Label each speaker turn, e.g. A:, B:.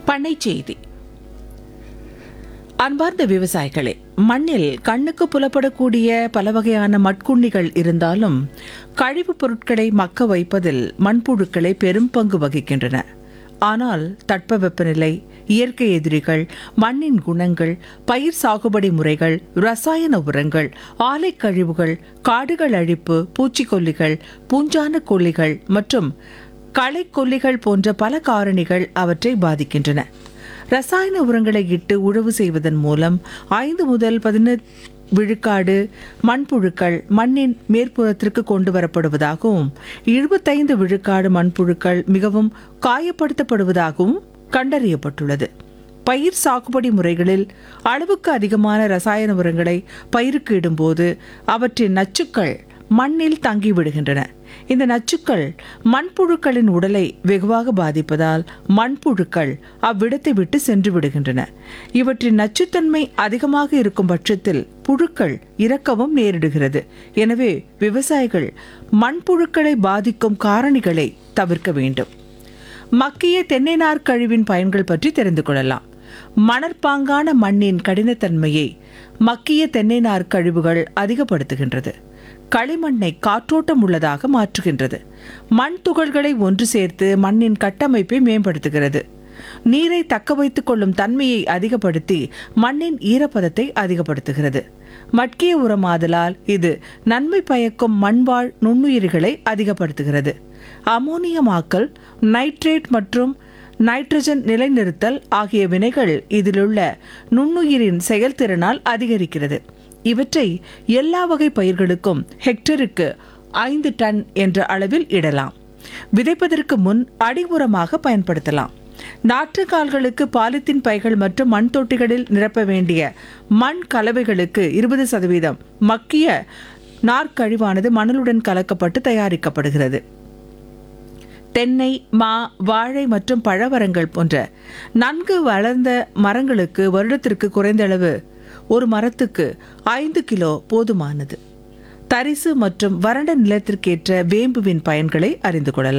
A: பண்ணை செய்தி அன்பார்ந்த விவசாயிகளே மண்ணில் கண்ணுக்கு புலப்படக்கூடிய பல வகையான மட்குண்ணிகள் இருந்தாலும் கழிவுப் பொருட்களை மக்க வைப்பதில் மண்புழுக்களே பெரும் பங்கு வகிக்கின்றன ஆனால் தட்பவெப்பநிலை இயற்கை எதிரிகள் மண்ணின் குணங்கள் பயிர் சாகுபடி முறைகள் ரசாயன உரங்கள் ஆலை கழிவுகள் காடுகள் அழிப்பு பூச்சிக்கொல்லிகள் பூஞ்சான கொல்லிகள் மற்றும் களைக்கொல்லிகள் போன்ற பல காரணிகள் அவற்றை பாதிக்கின்றன ரசாயன உரங்களை இட்டு உழவு செய்வதன் மூலம் ஐந்து முதல் பதினெட்டு விழுக்காடு மண்புழுக்கள் மண்ணின் மேற்புறத்திற்கு கொண்டு வரப்படுவதாகவும் எழுபத்தைந்து விழுக்காடு மண்புழுக்கள் மிகவும் காயப்படுத்தப்படுவதாகவும் கண்டறியப்பட்டுள்ளது பயிர் சாகுபடி முறைகளில் அளவுக்கு அதிகமான ரசாயன உரங்களை பயிருக்கு இடும்போது அவற்றின் நச்சுக்கள் மண்ணில் தங்கிவிடுகின்றன இந்த நச்சுக்கள் மண்புழுக்களின் உடலை வெகுவாக பாதிப்பதால் மண்புழுக்கள் அவ்விடத்தை விட்டு சென்று விடுகின்றன இவற்றின் நச்சுத்தன்மை அதிகமாக இருக்கும் பட்சத்தில் புழுக்கள் இறக்கவும் நேரிடுகிறது எனவே விவசாயிகள் மண்புழுக்களை பாதிக்கும் காரணிகளை தவிர்க்க வேண்டும் மக்கிய தென்னை நார் கழிவின் பயன்கள் பற்றி தெரிந்து கொள்ளலாம் மணற்பாங்கான மண்ணின் கடினத்தன்மையை மக்கிய தென்னை நார் கழிவுகள் அதிகப்படுத்துகின்றது களிமண்ணை காற்றோட்டம் உள்ளதாக மாற்றுகின்றது மண் துகள்களை ஒன்று சேர்த்து மண்ணின் கட்டமைப்பை மேம்படுத்துகிறது நீரை தக்க வைத்துக் கொள்ளும் தன்மையை அதிகப்படுத்தி மண்ணின் ஈரப்பதத்தை அதிகப்படுத்துகிறது மட்கிய உரமாதலால் இது நன்மை பயக்கும் மண்வாழ் நுண்ணுயிரிகளை அதிகப்படுத்துகிறது அமோனியமாக்கல் நைட்ரேட் மற்றும் நைட்ரஜன் நிலைநிறுத்தல் ஆகிய வினைகள் இதிலுள்ள நுண்ணுயிரின் செயல்திறனால் அதிகரிக்கிறது இவற்றை எல்லா வகை பயிர்களுக்கும் ஹெக்டருக்கு ஐந்து டன் என்ற அளவில் இடலாம் விதைப்பதற்கு முன் அடி உரமாக பயன்படுத்தலாம் நாற்றுக்கால்களுக்கு பாலித்தீன் பைகள் மற்றும் மண் தொட்டிகளில் நிரப்ப வேண்டிய மண் கலவைகளுக்கு இருபது சதவீதம் மக்கிய நார்க்கழிவானது மணலுடன் கலக்கப்பட்டு தயாரிக்கப்படுகிறது தென்னை மா வாழை மற்றும் பழவரங்கள் போன்ற நன்கு வளர்ந்த மரங்களுக்கு வருடத்திற்கு குறைந்த அளவு ஒரு மரத்துக்கு ஐந்து கிலோ போதுமானது தரிசு மற்றும் வறண்ட நிலத்திற்கேற்ற வேம்புவின் பயன்களை அறிந்து கொள்ளலாம்